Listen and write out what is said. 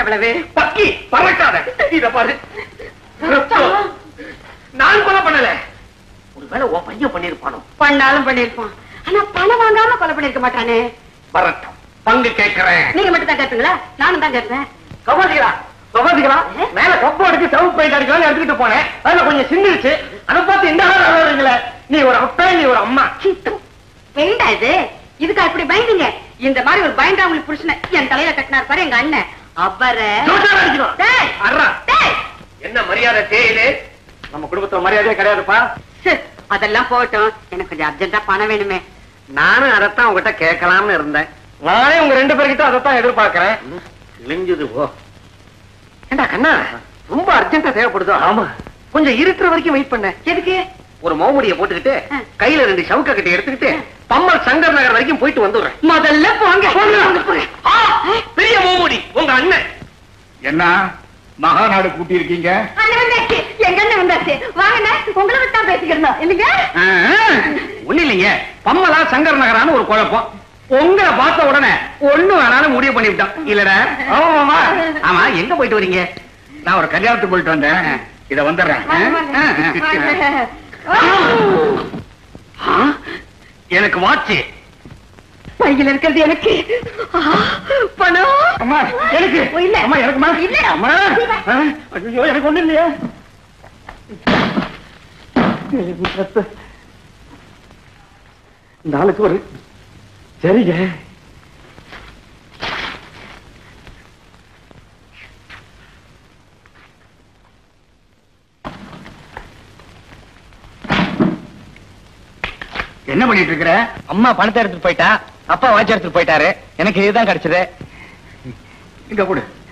எவ்வளவு பக்கி பறக்காத இத பாரு ரத்தம். நான் கொலை பண்ணல ஒருவேளை உன் பையன் பண்ணிருப்பானோ பண்ணாலும் பண்ணிருப்பான் ஆனா பணம் வாங்காம கொலை பண்ணிருக்க மாட்டானே வரட்டும் பங்கு கேட்கிறேன் நீங்க மட்டும் தான் கேட்பீங்களா நானும் தான் கேட்பேன் சமாதிகளா சமாதிகளா மேல கப்பு அடிச்சு சவுண்ட் பெயிண்ட் அடிக்கலாம்னு எடுத்துக்கிட்டு போனேன் அதுல கொஞ்சம் சிந்திருச்சு அதை பார்த்து இந்த ஆள் அழகுறீங்களே நீ ஒரு அப்பா நீ ஒரு அம்மா பெயிண்டா இது இதுக்கா இப்படி பயந்தீங்க இந்த மாதிரி ஒரு பயந்தா உங்களுக்கு புருஷனை என் தலையில கட்டினார் பாரு எங்க அண்ணன் அவரை ஜோட்டால அடிக்கணும். டேய், அர்றா. டேய். என்ன மரியாதை தேயிலே நம்ம குடும்பத்துல மரியாதையே கிடையாதுப்பா சே, அதெல்லாம் போகட்டும் எனக்கு கொஞ்சம் அர்ஜென்ட்டா பணம் வேணுமே நானும் அதைத்தான் உங்ககிட்ட கேட்கலாம்னு இருந்தேன் நானே உங்க ரெண்டு பேர்கிட்ட அதைத்தான் எதிர்பார்க்கிறேன் இழிஞ்சது போ ஏண்டா கண்ணா ரொம்ப அர்ஜென்ட்டா தேவைப்படுதோ ஆமா கொஞ்சம் இருக்கிற வரைக்கும் வெயிட் பண்ண எதுக்கு ஒரு மௌமுடிய போட்டுக்கிட்டு ஆ. கையில ரெண்டு சவுக்க கட்டி எடுத்துக்கிட்டு பம்மல் சங்கர் நகர் வரைக்கும் போயிட்டு வந்துடுறேன் முதல்ல போங்க போங்க, போங்க. ஆ, பெரிய மௌமுடி உங்க அண்ணன் என்ன மகாநாடு கூட்டி இருக்கீங்க அண்ணன் வந்தாச்சு எங்க அண்ணன் வந்தாச்சு வாங்கண்ணே உங்களை விட்டு தான் பேசிக்கிறோம் இல்லைங்க ஒண்ணு இல்லைங்க பம்மலா சங்கர் நகரான ஒரு குழப்பம் உங்களை பார்த்த உடனே ஒண்ணு வேணாலும் முடிவு பண்ணிவிட்டோம் இல்லடா ஆமா ஆமா எங்க போயிட்டு வரீங்க நான் ஒரு கல்யாணத்துக்கு போயிட்டு வந்தேன் இத வந்துடுறேன் வாங்க, வாங்க. ஆ, ஆ. வாங்க. ஆ, எனக்கு வாட்ச் பையில இருக்கிறது எனக்கு ஆ, பணம் அம்மா எனக்கு ஓ, இல்ல. அம்மா எனக்குமா இல்ல. அம்மா ஆ, ஐயோ எனக்கு ஒண்ணு இல்லையா நாளுக்கு ஒரு சரிங்க என்ன பண்ணிட்டு இருக்கிற அம்மா பணத்தை எடுத்துட்டு போயிட்டா அப்பா வாட்ச் எடுத்துட்டு போயிட்டாரு எனக்கு இதுதான் கிடைச்சது இங்க கொடு